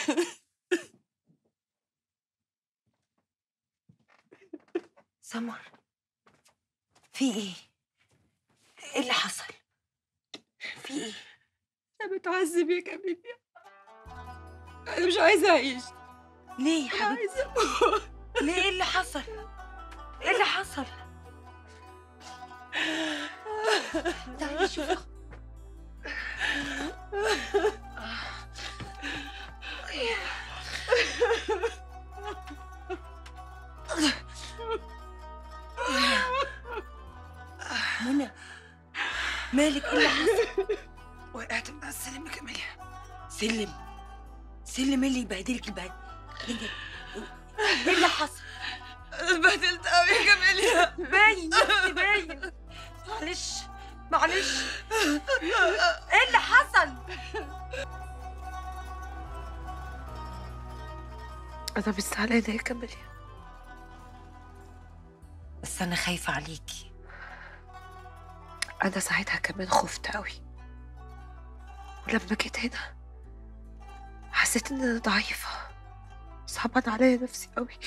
سمر في ايه؟ ايه اللي حصل؟ في ايه؟ انا بتعذب يا كاميليا انا مش عايزه اعيش ليه يا انا حبيبتي؟ عايزه اموت ليه ايه اللي حصل؟ ايه اللي حصل؟ تعالي شوفي منى مالك ايه اللي حصل؟ وقعت من على السلم يا كاميليا سلم سلم اللي يبهدلك البهد ايه اللي حصل؟ اتبهدلت قوي يا كاميليا باين انت باين معلش معلش ايه اللي حصل؟ انا مش زعلانه يا كاميليا بس انا خايفه عليكي انا ساعتها كمان خفت قوي ولما جيت هنا حسيت ان انا ضعيفه صعبان عليا نفسي قوي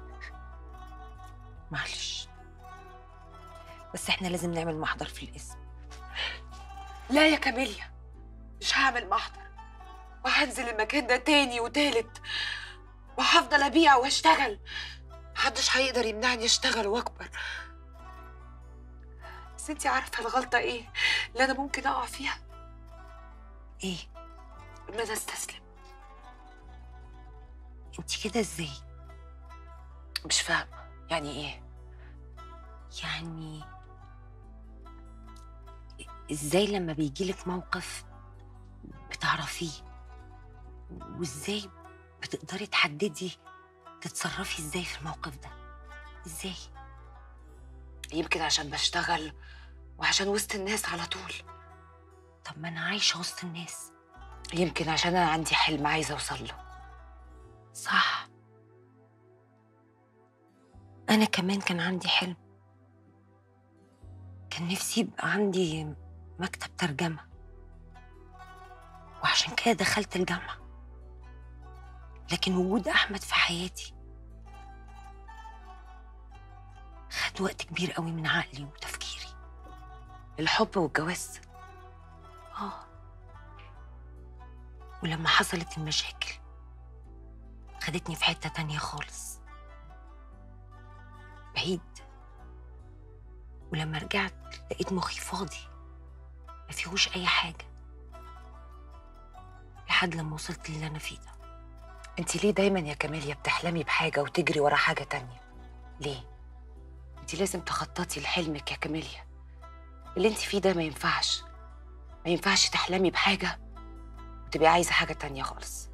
معلش بس احنا لازم نعمل محضر في الاسم لا يا كاميليا مش هعمل محضر وهنزل المكان ده تاني وتالت وهفضل ابيع واشتغل محدش هيقدر يمنعني اشتغل واكبر بس انتي عارفه الغلطه ايه اللي انا ممكن اقع فيها ايه ان انا استسلم انت كده ازاي مش فاهمه يعني ايه يعني ازاي لما بيجيلك موقف بتعرفيه وازاي بتقدري تحددي تتصرفي ازاي في الموقف ده ازاي يمكن عشان بشتغل وعشان وسط الناس على طول طب ما انا عايشه وسط الناس يمكن عشان انا عندي حلم عايزه اوصل له صح انا كمان كان عندي حلم كان نفسي يبقى عندي مكتب ترجمه وعشان كده دخلت الجامعه لكن وجود احمد في حياتي خد وقت كبير قوي من عقلي وتفكيري الحب والجواز اه ولما حصلت المشاكل خدتني في حتة تانية خالص بعيد ولما رجعت لقيت مخي فاضي ما فيهوش أي حاجة لحد لما وصلت للي أنا فيه ده انت ليه دايما يا كاميليا بتحلمي بحاجه وتجري ورا حاجه تانية ليه انت لازم تخططي لحلمك يا كاميليا اللي انت فيه ده ما ينفعش ما ينفعش تحلمي بحاجه وتبقي عايزه حاجه تانية خالص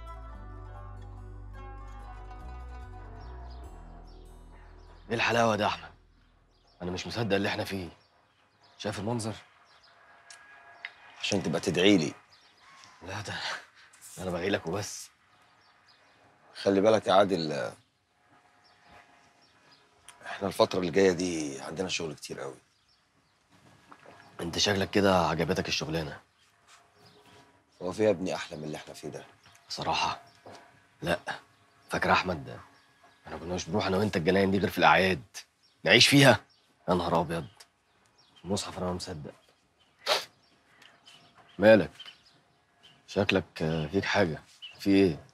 ايه الحلاوه ده يا احمد انا مش مصدق اللي احنا فيه شايف المنظر عشان تبقى تدعي لي لا ده انا بدعي لك وبس خلي بالك يا عادل آه، احنا الفترة اللي جاية دي عندنا شغل كتير قوي انت شكلك كده عجبتك الشغلانه هو في يا ابني احلى من اللي احنا فيه ده صراحه لا فاكر احمد ده انا كناش بنروح انا وانت الجناين دي غير في الاعياد نعيش فيها يا نهار ابيض المصحف انا ما مصدق مالك شكلك آه، فيك حاجه في ايه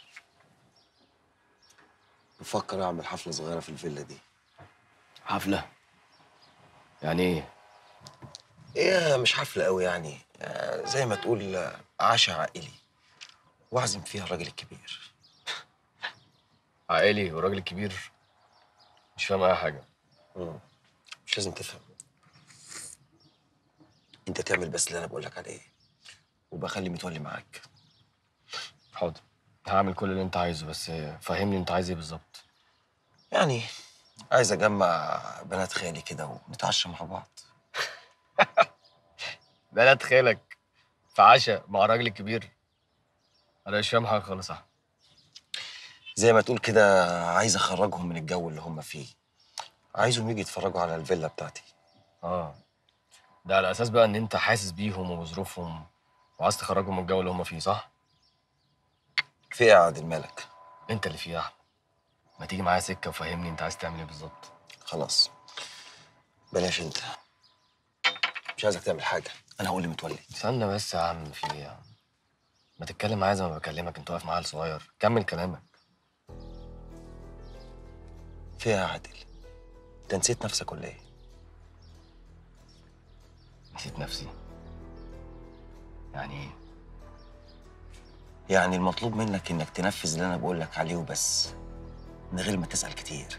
بفكر اعمل حفلة صغيرة في الفيلا دي حفله يعني ايه ايه مش حفلة قوي يعني آه، زي ما تقول آه، عشاء عائلي واعزم فيها الراجل الكبير عائلي وراجل كبير مش فاهم اي حاجه مم. مش لازم تفهم انت تعمل بس اللي انا بقول لك عليه وبخلي متولي معاك حاضر هعمل كل اللي انت عايزه بس فهمني انت عايز ايه بالظبط يعني عايز اجمع بنات خالي كده ونتعشى مع بعض بنات خالك في عشاء مع الراجل الكبير انا مش فاهم حاجه خالص يا أحمد. زي ما تقول كده عايز اخرجهم من الجو اللي هم فيه عايزهم يجي يتفرجوا على الفيلا بتاعتي اه ده على اساس بقى ان انت حاسس بيهم وبظروفهم وعايز تخرجهم من الجو اللي هم فيه صح في ايه يا عادل مالك انت اللي فيه يا احمد ما تيجي معايا سكه وفهمني انت عايز تعمل ايه بالظبط خلاص بلاش انت مش عايزك تعمل حاجه انا هقول لمتولي استنى بس يا عم في ايه يا عم ما تتكلم معايا زي ما بكلمك انت واقف معايا صغير كمل كلامك في ايه يا عادل انت نسيت نفسك ولا ايه نسيت نفسي يعني ايه يعني المطلوب منك انك تنفذ اللي انا بقول لك عليه وبس من غير ما تسال كتير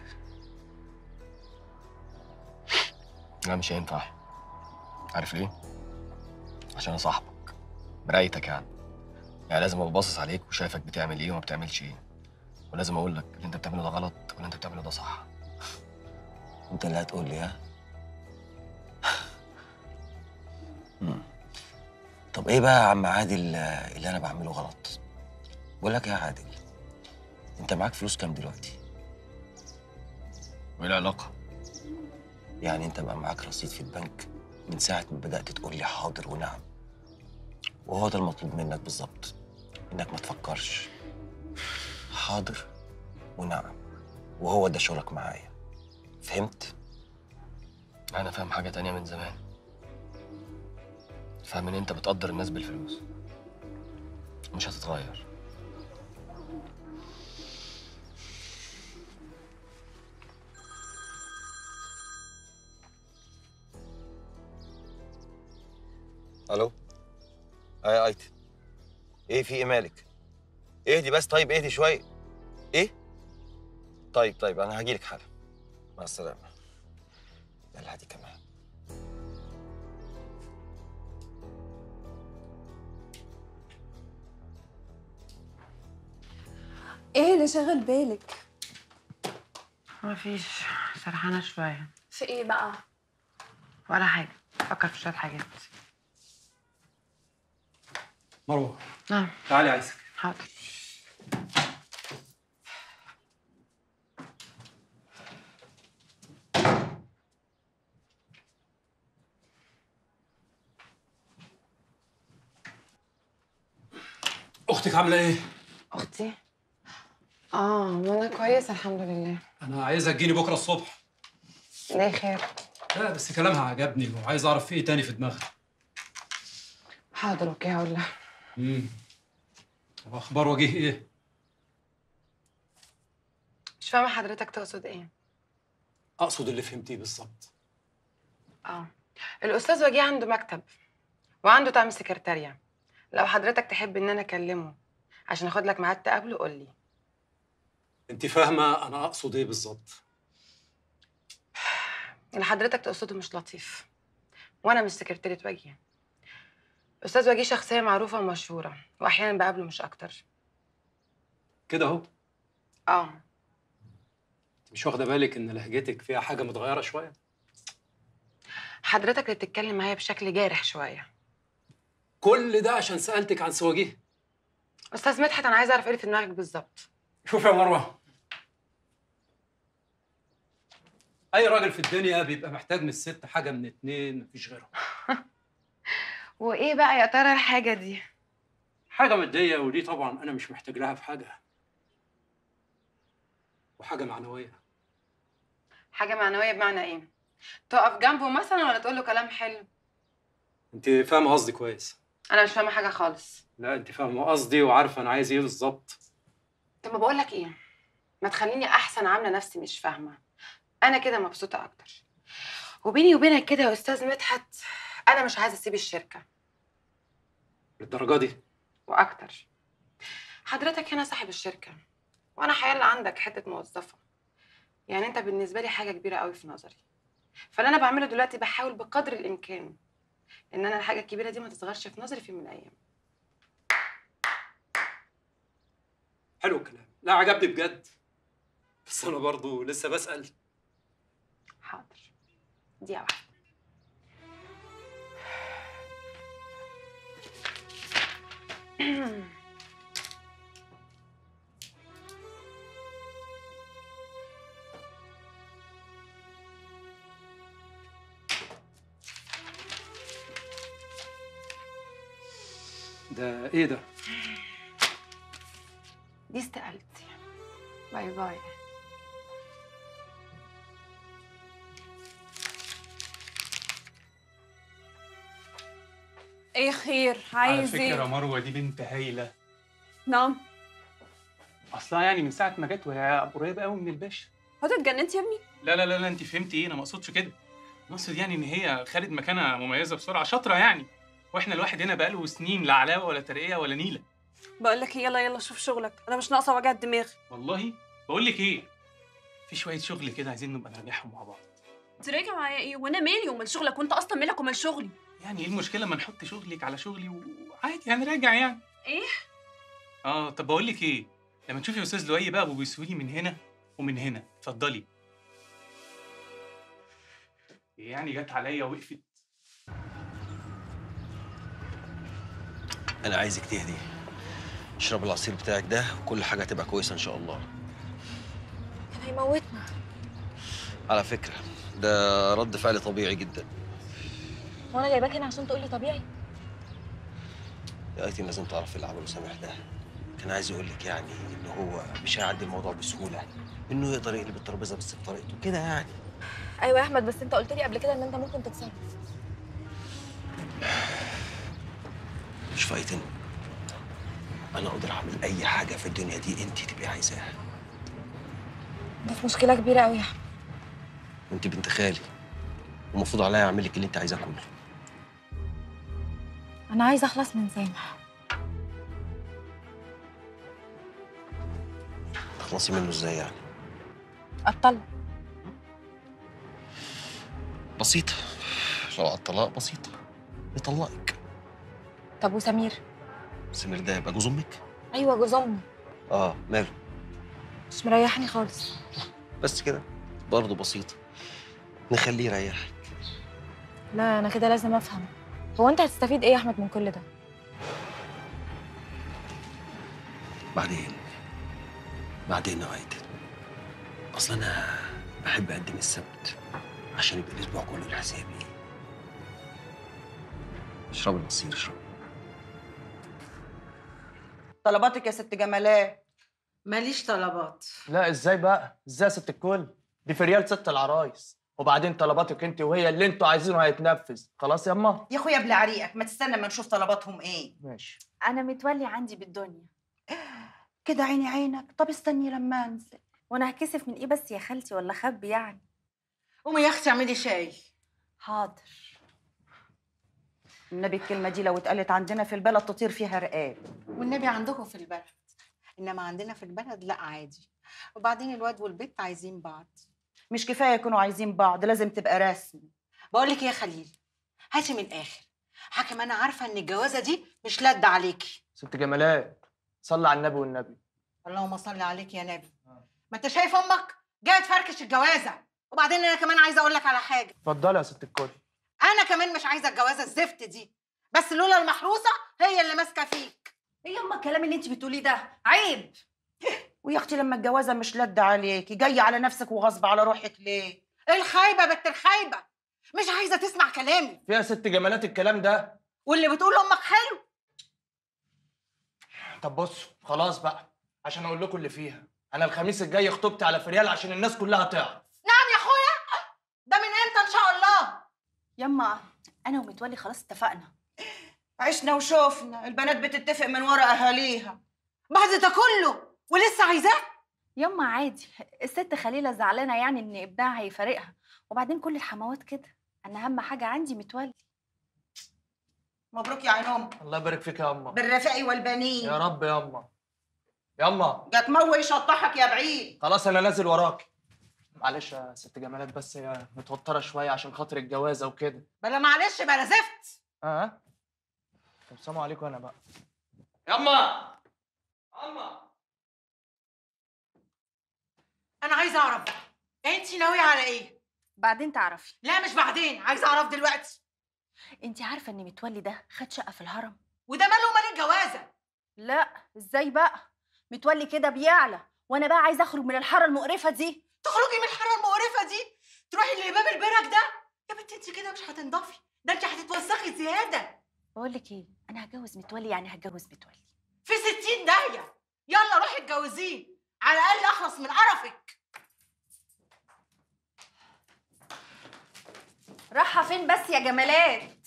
لا مش هينفع عارف ليه عشان انا صاحبك مرايتك يعني يعني لازم ابقى باصص عليك وشايفك بتعمل ايه وما بتعملش ايه ولازم اقول لك اللي انت بتعمله ده غلط واللي انت بتعمله ده صح انت اللي هتقول لي ها مم. طب ايه بقى يا عم عادل آه، اللي انا بعمله غلط بقول لك إيه يا عادل انت معاك فلوس كام دلوقتي وايه العلاقه يعني انت بقى معاك رصيد في البنك من ساعه ما بدات تقول لي حاضر ونعم وهو ده المطلوب منك بالظبط انك ما تفكرش حاضر ونعم وهو ده شغلك معايا فهمت انا فاهم حاجه تانية من زمان فاهم ان انت بتقدر الناس بالفلوس مش هتتغير الو اي ايتن ايه في ايه مالك اهدي بس طيب اهدي شويه ايه طيب طيب انا هجيلك حالا مع السلامه يلا هدي كمان ايه اللي شاغل بالك ما فيش سرحانه شويه في ايه بقى ولا حاجه فكر في شويه حاجات مروه نعم تعالي عايزك حاضر اختك عامله ايه اختي اه وانا كويسه الحمد لله انا عايزها تجيني بكره الصبح ليه خير لا بس كلامها عجبني وعايز اعرف في ايه تاني في دماغها حاضر اوكي هقول لها امم واخبار وجيه ايه مش فاهمه حضرتك تقصد ايه اقصد اللي فهمتيه بالظبط اه الاستاذ وجيه عنده مكتب وعنده طقم سكرتارية لو حضرتك تحب ان انا اكلمه عشان اخد لك ميعاد تقابله قول لي انت فاهمه انا اقصد ايه بالظبط اللي حضرتك تقصده مش لطيف وانا مش سكرتيرة وجيه استاذ وجيه شخصيه معروفه ومشهوره واحيانا بقابله مش اكتر كده اهو اه انت مش واخده بالك ان لهجتك فيها حاجه متغيره شويه حضرتك اللي بتتكلم معايا بشكل جارح شويه كل ده عشان سالتك عن سواجيه استاذ مدحت انا عايزه اعرف ايه اللي في دماغك بالظبط شوف يا مروه اي راجل في الدنيا بيبقى محتاج من الست حاجه من اتنين مفيش غيرهم وايه بقى يا ترى الحاجه دي حاجه ماديه ودي طبعا انا مش محتاج لها في حاجه وحاجه معنويه حاجه معنويه بمعنى ايه تقف جنبه مثلا ولا تقول له كلام حلو انت فاهمه قصدي كويس انا مش فاهمه حاجه خالص لا انت فاهمه قصدي وعارفه انا عايز ايه بالظبط طب ما بقول لك ايه ما تخليني احسن عامله نفسي مش فاهمه انا كده مبسوطه اكتر وبيني وبينك كده يا استاذ مدحت انا مش عايزه اسيب الشركه للدرجه دي واكتر حضرتك هنا صاحب الشركه وانا حيال عندك حته موظفه يعني انت بالنسبه لي حاجه كبيره قوي في نظري فاللي انا بعمله دلوقتي بحاول بقدر الامكان ان انا الحاجه الكبيره دي ما تصغرش في نظري في يوم من الايام حلو الكلام لا عجبني بجد بس انا برضو لسه بسال حاضر دي واحده ده ايه ده دي استقالتي باي باي ايه خير على عايز فكرة ايه مروة دي بنت هايلة نعم أصلها يعني من ساعة ما جت وهي قريبة قوي من الباشا هو انت اتجننت يا ابني لا لا لا لا أنت فهمتي إيه أنا ما أقصدش كده أقصد يعني إن هي خدت مكانة مميزة بسرعة شاطرة يعني وإحنا الواحد هنا بقاله سنين لا علاوة ولا ترقية ولا نيلة بقول لك إيه، يلا يلا شوف شغلك انا مش ناقصه وجع الدماغ والله بقول لك إيه في شوية شغل كده عايزين نبقى نراجعهم مع بعض انت راجع معايا ايه وانا مالي ومال شغلك وانت اصلا مالك ومال شغلي يعني إيه المشكلة ما نحط شغلك على شغلي وعادي هنراجع يعني ايه آه طب بقول لك إيه لما تشوفي أستاذ لؤي بقى أبو بيسوي من هنا ومن هنا اتفضلي يعني جت عليا وقفت انا عايزك تهدي اشرب العصير بتاعك ده وكل حاجه هتبقى كويسه ان شاء الله كان هيموتنا على فكره ده رد فعل طبيعي جدا وانا جايباك هنا عشان تقولي طبيعي يا ايتي لازم تعرفي اللي عمله سامح ده كان عايز يقول لك يعني ان هو مش هيعدي الموضوع بسهوله انه يقدر يقلب الترابيزه بس بطريقته كده يعني ايوه يا احمد بس انت قلت لي قبل كده ان انت ممكن تتصرف مش فايتن انا اقدر اعمل اي حاجه في الدنيا دي انت تبقي عايزاها ده في مشكله كبيره قوي يا احمد وانت بنت خالي ومفروض عليا اعمل لك اللي انت عايزاه كله انا عايزه اخلص من سامح تخلصي منه ازاي يعني اتطلق بسيطه لو على الطلاق بسيطه يطلقك طب وسمير سمير ده يبقى جوز امك ايوه جوز امي اه ماله مش مريحني خالص بس كده برضه بسيطه نخليه يريحك لا انا كده لازم افهم هو انت هتستفيد ايه يا احمد من كل ده بعدين بعدين يا عايدة اصل انا بحب اقدم السبت عشان يبقى الاسبوع كله لحسابي اشرب العصير اشرب طلباتك يا ست جمالات ماليش طلبات لا ازاي بقى ازاي يا ست الكل دي في ريال ست العرايس وبعدين طلباتك انت وهي اللي انتوا عايزينه هيتنفذ خلاص يا اما يا اخويا ابلع ريقك ما تستنى ما نشوف طلباتهم ايه ماشي انا متولي عندي بالدنيا كده عيني عينك طب استني لما انزل وانا هكسف من ايه بس يا خالتي ولا خبي يعني قومي يا اختي اعملي شاي حاضر النبي الكلمه دي لو اتقالت عندنا في البلد تطير فيها رقاب والنبي عندكم في البلد انما عندنا في البلد لا عادي وبعدين الواد والبنت عايزين بعض مش كفايه يكونوا عايزين بعض لازم تبقى رسم بقول لك إيه يا خليل هاتي من الاخر حكم انا عارفه ان الجوازه دي مش لد عليكي ست جمالات صلي على النبي والنبي اللهم صل عليك يا نبي ما انت شايف امك جايه تفركش الجوازه وبعدين انا كمان عايزه اقول لك على حاجه اتفضلي يا ست الكل انا كمان مش عايزه الجوازه الزفت دي بس لولا المحروسه هي اللي ماسكه فيك ايه يما الكلام اللي انت بتقوليه ده عيب ويا اختي لما الجوازه مش لد عليكي جايه على نفسك وغصب على روحك ليه الخايبه بنت الخايبه مش عايزه تسمع كلامي فيها ست جمالات الكلام ده واللي بتقول امك حلو طب بصوا خلاص بقى عشان اقول لكم اللي فيها انا الخميس الجاي خطوبتي على فريال عشان الناس كلها تعرف نعم يا اخويا ده من امتى ان شاء الله يما انا ومتولي خلاص اتفقنا عشنا وشوفنا البنات بتتفق من ورا اهاليها بعد ده كله ولسه عايزاه يما عادي الست خليلة زعلانة يعني ان ابنها هيفارقها وبعدين كل الحموات كده انا اهم حاجة عندي متولي مبروك يا عين امك الله يبارك فيك يا اما بالرفاق والبنين يا رب يا اما يا اما جات موي يشطحك يا بعيد خلاص انا نازل وراك معلش يا ست جمالات بس هي متوتره شويه عشان خاطر الجوازه وكده بلا معلش بلا زفت اه طب سلام عليكم انا بقى ياما ياما انا عايزه اعرف بقى انت ناويه على ايه بعدين تعرفي لا مش بعدين عايزه اعرف دلوقتي انت عارفة ان متولي ده خد شقة في الهرم وده ماله ومال الجوازه لا ازاي بقى متولي كده بيعلى وانا بقى عايزة اخرج من الحارة المقرفة دي تخرجي من الحاره المقرفه دي تروحي لباب البرك ده يا بنتي انت كده مش هتنضفي ده انت هتتوسخي زياده بقول لك ايه انا هتجوز متولي يعني هتجوز متولي في ستين داهيه يلا روحي اتجوزيه على الاقل اخلص من قرفك رايحه فين بس يا جمالات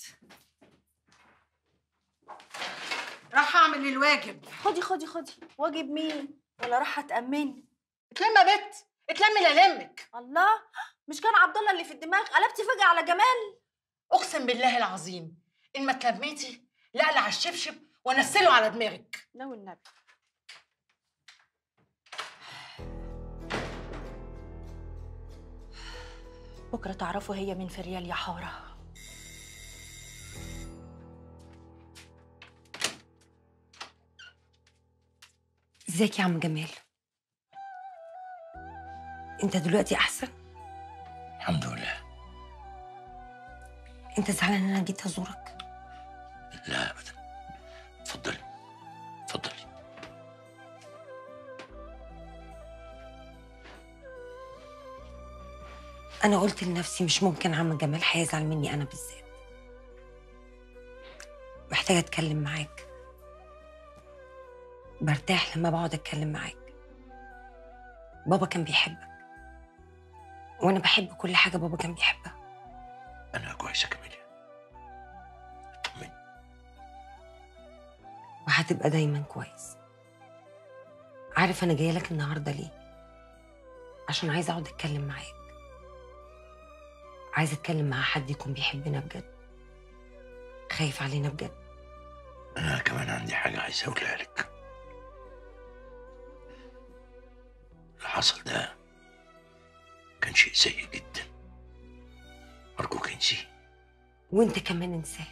راح اعمل الواجب خدي خدي خدي واجب مين ولا رايحه تامني اتلمي يا بت اتلمي لا لمك الله مش كان عبد الله اللي في الدماغ قلبتي فجاه على جمال اقسم بالله العظيم ان ما اتلميتي لاقلع الشبشب وانزله على دماغك لا والنبي بكره تعرفوا هي من في ريال يا حاره ازيك يا عم جمال انت دلوقتي احسن الحمد لله انت زعلان ان انا جيت ازورك لا ابدا اتفضلي اتفضلي انا قلت لنفسي مش ممكن عم جمال هيزعل مني انا بالذات محتاجه اتكلم معاك برتاح لما بقعد اتكلم معاك بابا كان بيحبك وانا بحب كل حاجه بابا كان بيحبها انا كويسه كاميليا وهتبقى دايما كويس عارف انا جايه لك النهارده ليه عشان عايزه اقعد اتكلم معاك عايزه اتكلم مع حد يكون بيحبنا بجد خايف علينا بجد انا كمان عندي حاجه عايز اقولها لك اللي حصل ده كان شيء سيء جدا ارجوك انسيه وانت كمان انساه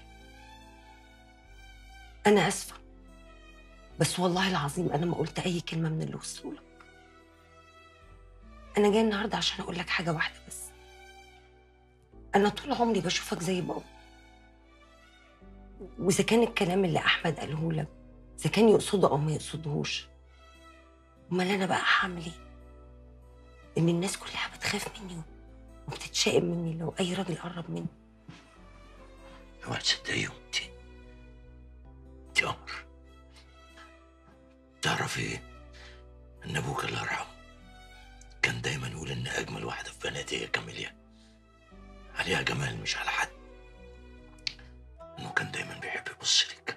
انا اسفه بس والله العظيم انا ما قلت اي كلمه من اللي وصلوا لك انا جايه النهارده عشان اقول لك حاجه واحده بس انا طول عمري بشوفك زي بابا واذا كان الكلام اللي احمد قاله لك اذا كان يقصده او ما يقصدهوش امال انا بقى هعمل ايه ان الناس كلها بتخاف مني وبتتشائم مني لو اي راجل قرب مني اوعى تصدقيهم انت انت قمر تعرفي ان ابوك الله يرحمه كان دايما يقول ان اجمل واحده في بناتي هي كاميليا عليها جمال مش على حد انه كان دايما بيحب يبص لك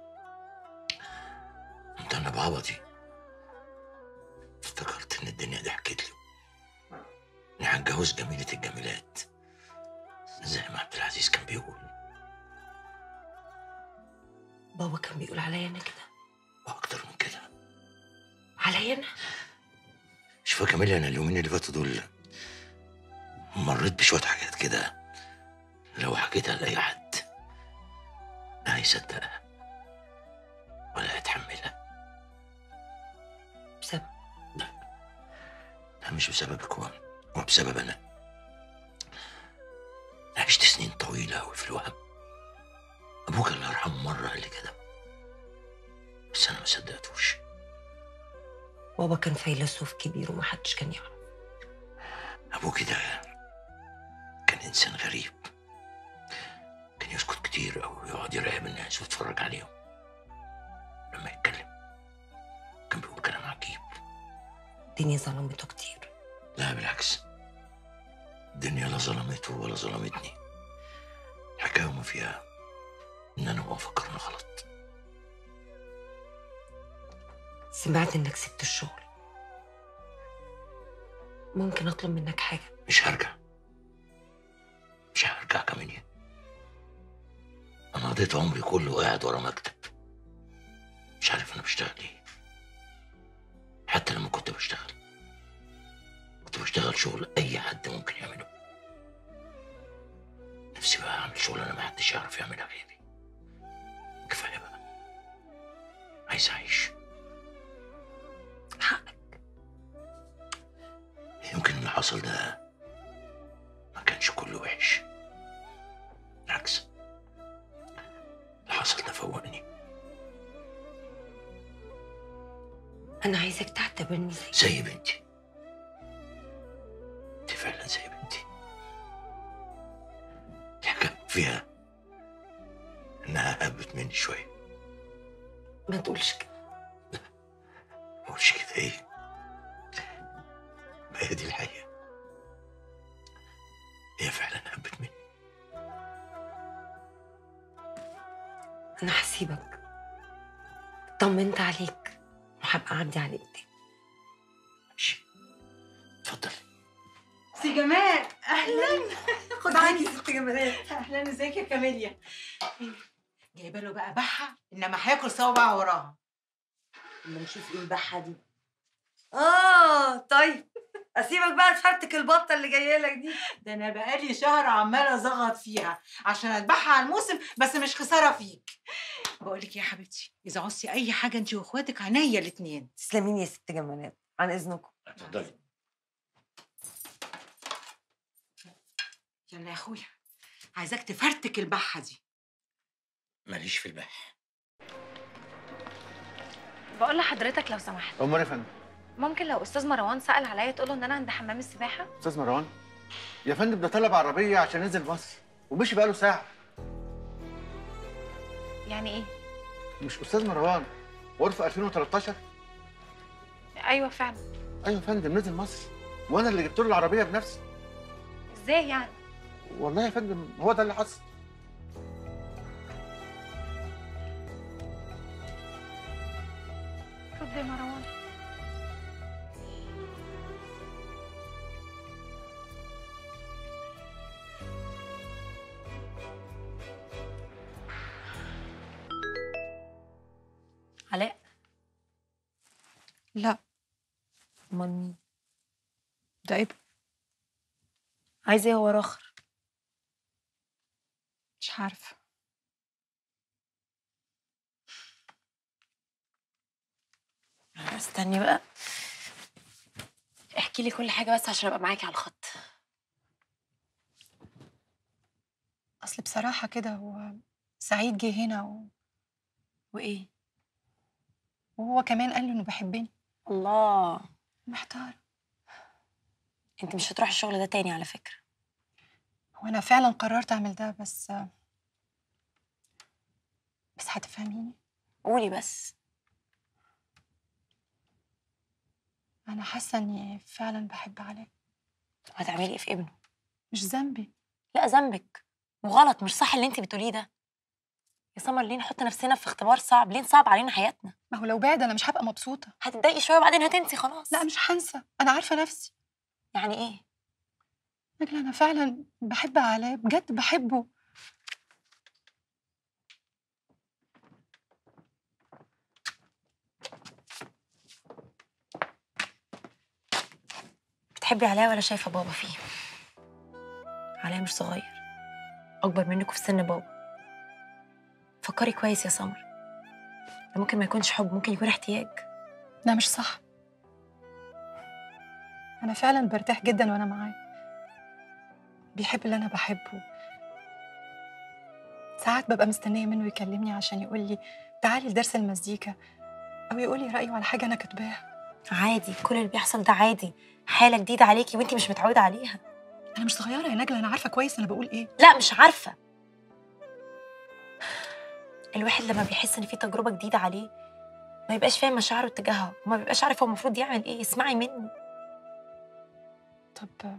انت انا بعبطي افتكرت ان الدنيا ضحكت لي اني هتجوز جميلة الجميلات زي ما عبد العزيز كان بيقول بابا كان بيقول عليا انا كده واكتر من كده عليا انا شوف يا كاميليا انا اليومين اللي فاتوا دول مريت بشويه حاجات كده لو حكيتها لاي حد لا هيصدقها ولا هيتحملها بسبب لا مش بسببك هو هو بسبب انا أنا عشت سنين طويلة أوي في الوهم أبوك الله يرحمه مرة قال لي كده بس أنا ما صدقتوش بابا كان فيلسوف كبير ومحدش كان يعرف أبوك ده كان إنسان غريب كان يسكت كتير أو يقعد يراقب الناس ويتفرج عليهم لما يتكلم كان بيقول كلام عجيب الدنيا ظلمته كتير لا بالعكس الدنيا لا ظلمته ولا ظلمتني الحكاية ما فيها إن أنا وهو فكرنا غلط سمعت انك سبت الشغل ممكن اطلب منك حاجه مش هرجع مش هرجع كمان أنا قضيت عمري كله قاعد ورا مكتب مش عارف أنا بشتغل إيه حتى لما كنت بشتغل كنت بشتغل شغل أي حد ممكن يعمله نفسي بقى أعمل شغل أنا ما حدش يعرف يعملها غيري كفاية بقى عايز أعيش حقك يمكن اللي حصل ده ما كانش كله وحش بالعكس اللي حصل ده فوقني انا عايزك تعتبرني زي زي بنتي انت فعلا زي بنتي الحكاية فيها انها هبت مني شوية ما تقولش كده ما اقولش كده ايه ما هي دي الحقيقه هي فعلا هبت مني انا هسيبك طمنت عليك وهبقى اعدي عليك تاني سي جمال اهلا خد عني ست جمالات اهلا ازيك يا كاميليا جايبه له بقى بحه انما هياكل صوابع وراها اما نشوف ايه البحه دي اه طيب اسيبك بقى تفرتك البطه اللي جايه لك دي ده انا بقالي شهر عماله ازغط فيها عشان اذبحها على الموسم بس مش خساره فيك بقول لك يا حبيبتي اذا عوزتي اي حاجه انت واخواتك عينيا الاثنين تسلميني يا ست جمالات عن اذنكم اتفضلي يلا يا اخويا عايزاك تفرتك البحه دي ماليش في البح بقول لحضرتك لو سمحت امال يا فندم ممكن لو استاذ مروان سال عليا تقول له ان انا عند حمام السباحه استاذ مروان يا فندم ده طلب عربيه عشان ينزل مصر ومشي بقاله ساعه يعني ايه مش استاذ مروان غرفه 2013 ايوه فعلا ايوه يا فندم نزل مصر وانا اللي جبت له العربيه بنفسي ازاي يعني والله يا فندم هو ده اللي حصل رد يا مروان علاء لا امال مين ده ابني عايز ايه هو راخر مش عارفه استني بقى احكي لي كل حاجه بس عشان ابقى معاكي على الخط اصل بصراحه كده هو سعيد جه هنا و... وايه وهو كمان قال له انه بيحبني الله محتار انت مش هتروحي الشغل ده تاني على فكره وانا فعلا قررت اعمل ده بس بس هتفهميني قولي بس انا حاسه اني فعلا بحب علاء هتعملي ايه في ابنه مش ذنبي لا ذنبك وغلط مش صح اللي انت بتقوليه ده يا سمر ليه نحط نفسنا في اختبار صعب ليه نصعب علينا حياتنا ما هو لو بعد انا مش هبقى مبسوطه هتتضايقي شويه وبعدين هتنسي خلاص لا مش هنسى انا عارفه نفسي يعني ايه نجلة انا فعلا بحب علاء بجد بحبه بتحبي علاء ولا شايفه بابا فيه علاء مش صغير اكبر منك في سن بابا فكري كويس يا سمر ده ممكن ما يكونش حب ممكن يكون احتياج ده مش صح انا فعلا برتاح جدا وانا معاه بيحب اللي انا بحبه ساعات ببقى مستنيه منه يكلمني عشان يقول لي تعالي لدرس المزيكا او يقول لي رايه على حاجه انا كاتباها عادي كل اللي بيحصل ده عادي حاله جديده عليكي وانتي مش متعوده عليها انا مش صغيره يا نجله انا عارفه كويس انا بقول ايه لا مش عارفه الواحد لما بيحس ان في تجربه جديده عليه ما يبقاش فاهم مشاعره اتجاهها وما بيبقاش عارف هو المفروض يعمل ايه اسمعي مني طب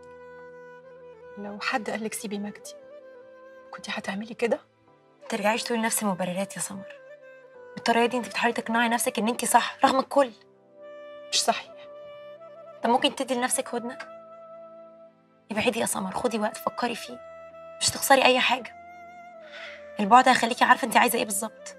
لو حد قال لك سيبي مجدي كنت هتعملي كده ما ترجعيش تقولي نفس المبررات يا سمر بالطريقه دي انت بتحاولي تقنعي نفسك ان انت صح رغم الكل مش صحيح طب ممكن تدي لنفسك هدنه ابعدي يا سمر خدي وقت فكري فيه مش تخسري اي حاجه البعد هيخليكي عارفه انت عايزه ايه بالظبط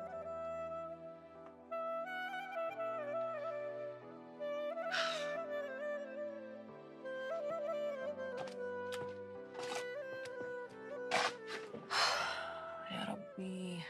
يا ربي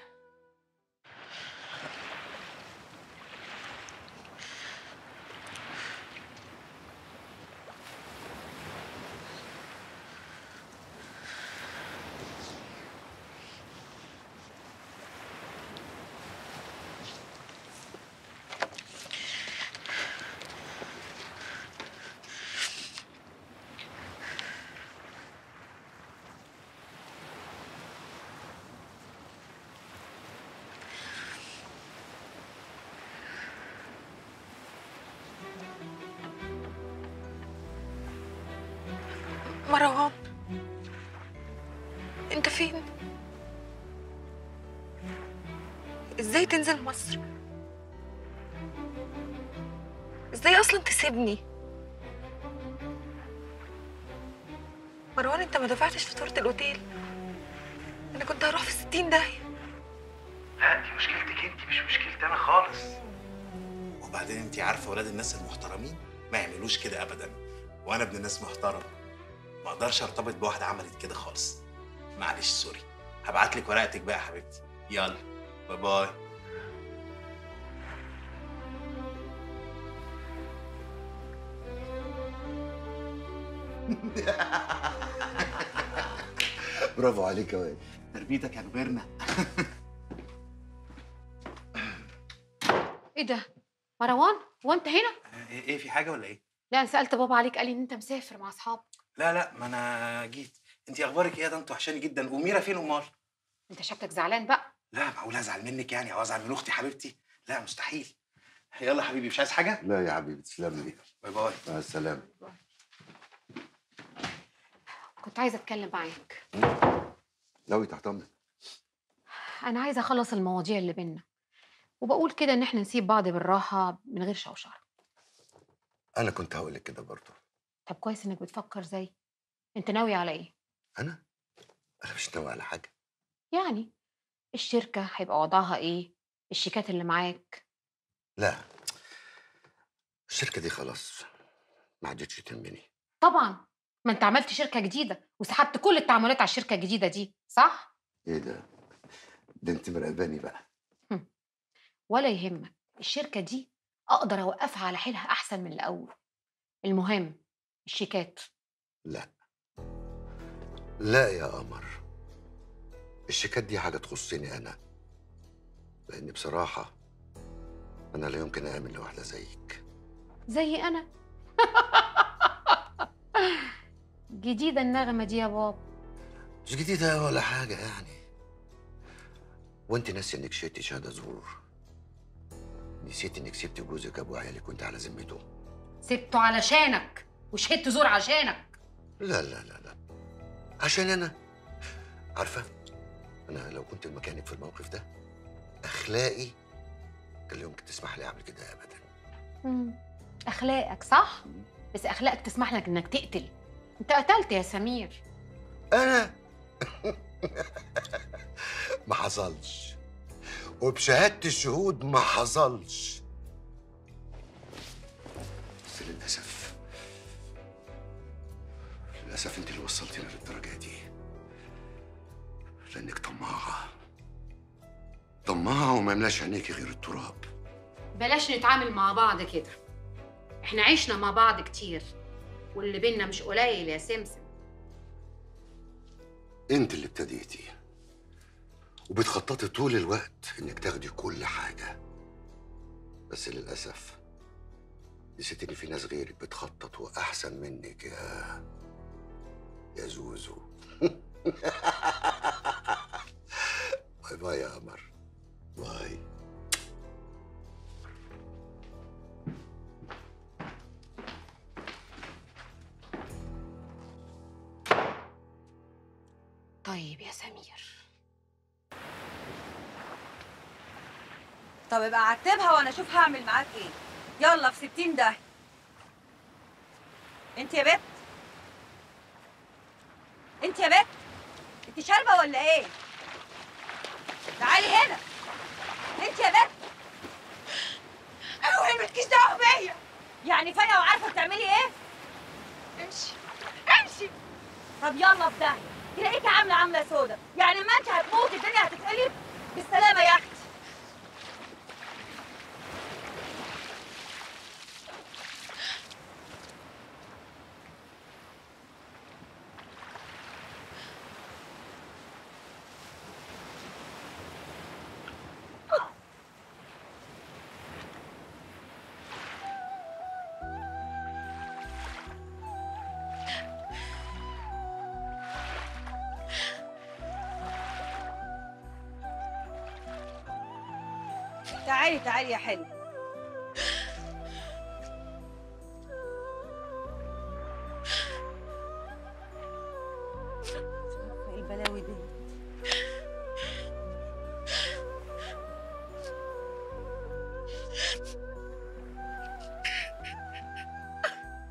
مروان انت فين ازاي تنزل مصر ازاي اصلا تسيبني مروان انت ما دفعتش فاتوره الاوتيل انا كنت هروح في ستين داهيه لا دي مشكلتك انت مش مشكلتي انا خالص وبعدين انت عارفه ولاد الناس المحترمين ما يعملوش كده ابدا وانا ابن ناس محترم ما اقدرش ارتبط بواحده عملت كده خالص معلش سوري هبعت لك ورقتك بقى يا حبيبتي يلا باي باي برافو عليك يا واد تربيتك يا كبرنا ايه ده مروان هو انت هنا ايه إيه، في حاجه ولا ايه لا انا سالت بابا عليك قال لي ان انت مسافر مع اصحابك لا لا ما انا جيت انت اخبارك ايه ده انت وحشاني جدا وميرا فين امال انت شكلك زعلان بقى لا معقول ازعل منك يعني او ازعل من اختي حبيبتي لا مستحيل يلا حبيبي مش عايز حاجه لا يا حبيبي تسلم لي باي باي مع السلامه كنت عايزه اتكلم معاك ناوي تحتمل انا عايزه اخلص المواضيع اللي بينا وبقول كده ان احنا نسيب بعض بالراحه من غير شوشره انا كنت هقول لك كده برضه طب كويس انك بتفكر زي انت ناوي على ايه انا انا مش ناوي على حاجه يعني الشركه هيبقى وضعها ايه الشيكات اللي معاك لا الشركه دي خلاص ما عادتش تهمني طبعا ما انت عملت شركه جديده وسحبت كل التعاملات على الشركه الجديده دي صح ايه ده ده انت مراقباني بقى ولا يهمك الشركه دي اقدر اوقفها على حيلها احسن من الاول المهم الشيكات لا لا يا قمر الشيكات دي حاجه تخصني انا لان بصراحه انا لا يمكن اامن لواحده زيك زي انا جديده النغمه دي يا بابا مش جديده ولا حاجه يعني وانت ناسي انك شهدتي شهاده زور نسيت انك سبت جوزك ابو عيالك وانت على ذمته سبته علشانك وشهدت زور عشانك لا لا لا لا عشان انا عارفه انا لو كنت مكانك في الموقف ده اخلاقي كان لا يمكن تسمح لي اعمل كده ابدا مم. اخلاقك صح بس اخلاقك تسمح لك انك تقتل انت قتلت يا سمير انا ما حصلش وبشهاده الشهود ما حصلش بس للاسف للاسف انت اللي وصلتينا للدرجه دي لانك طماعه طماعه وما يملاش عينيكي غير التراب بلاش نتعامل مع بعض كده احنا عشنا مع بعض كتير واللي بينا مش قليل يا سمسم انت اللي ابتديتي وبتخططي طول الوقت انك تاخدي كل حاجه بس للاسف نسيت ان في ناس غيرك بتخطط واحسن منك يا يا زوزو باي باي يا قمر باي طيب يا سمير طب ابقى عتبها وانا اشوف هعمل معاك ايه يلا في ستين ده انت يا بت انت يا بت انت شاربه ولا ايه تعالي هنا انت يا بت اوعي مالكيش دعوه بيا يعني فايقه وعارفه بتعملي ايه امشي امشي طب يلا في داهيه تلاقيكي عامله عامله سودا يعني ما انت هتموتي الدنيا هتتقلب بالسلامه يا اختي تعالي تعالي يا حلو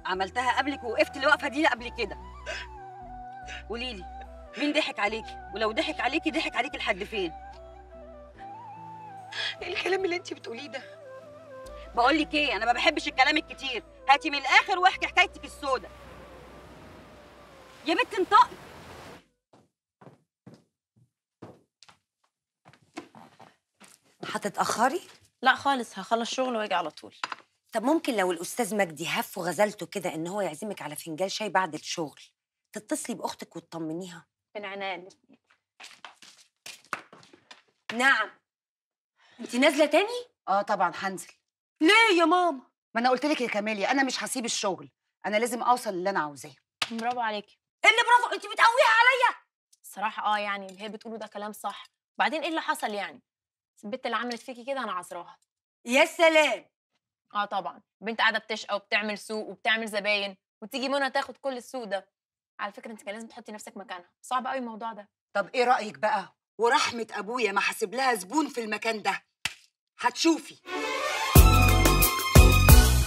عملتها قبلك ووقفت الوقفه دي قبل كده قولي لي مين ضحك عليكي ولو ضحك عليكي ضحك عليكي لحد فين ايه الكلام اللي انت بتقوليه ده بقول لك ايه انا ما بحبش الكلام الكتير هاتي من الاخر واحكي حكايتك السودة يا بنت انطقي هتتاخري لا خالص هخلص شغل واجي على طول طب ممكن لو الاستاذ مجدي هف وغزلته كده ان هو يعزمك على فنجان شاي بعد الشغل تتصلي باختك وتطمنيها من عنان نعم انت نازله تاني اه طبعا هنزل ليه يا ماما ما انا قلت لك يا كاميليا انا مش هسيب الشغل انا لازم اوصل اللي انا عاوزاه برافو عليكي ايه اللي برافو انت بتقويها عليا الصراحه اه يعني اللي هي بتقوله ده كلام صح وبعدين ايه اللي حصل يعني بس البت اللي عملت فيكي كده انا عذراها يا سلام اه طبعا بنت قاعده بتشقى وبتعمل سوق وبتعمل زباين وتيجي منى تاخد كل السوق ده على فكره انت كان لازم تحطي نفسك مكانها صعب قوي الموضوع ده طب ايه رايك بقى ورحمه ابويا ما حاسب لها زبون في المكان ده هتشوفي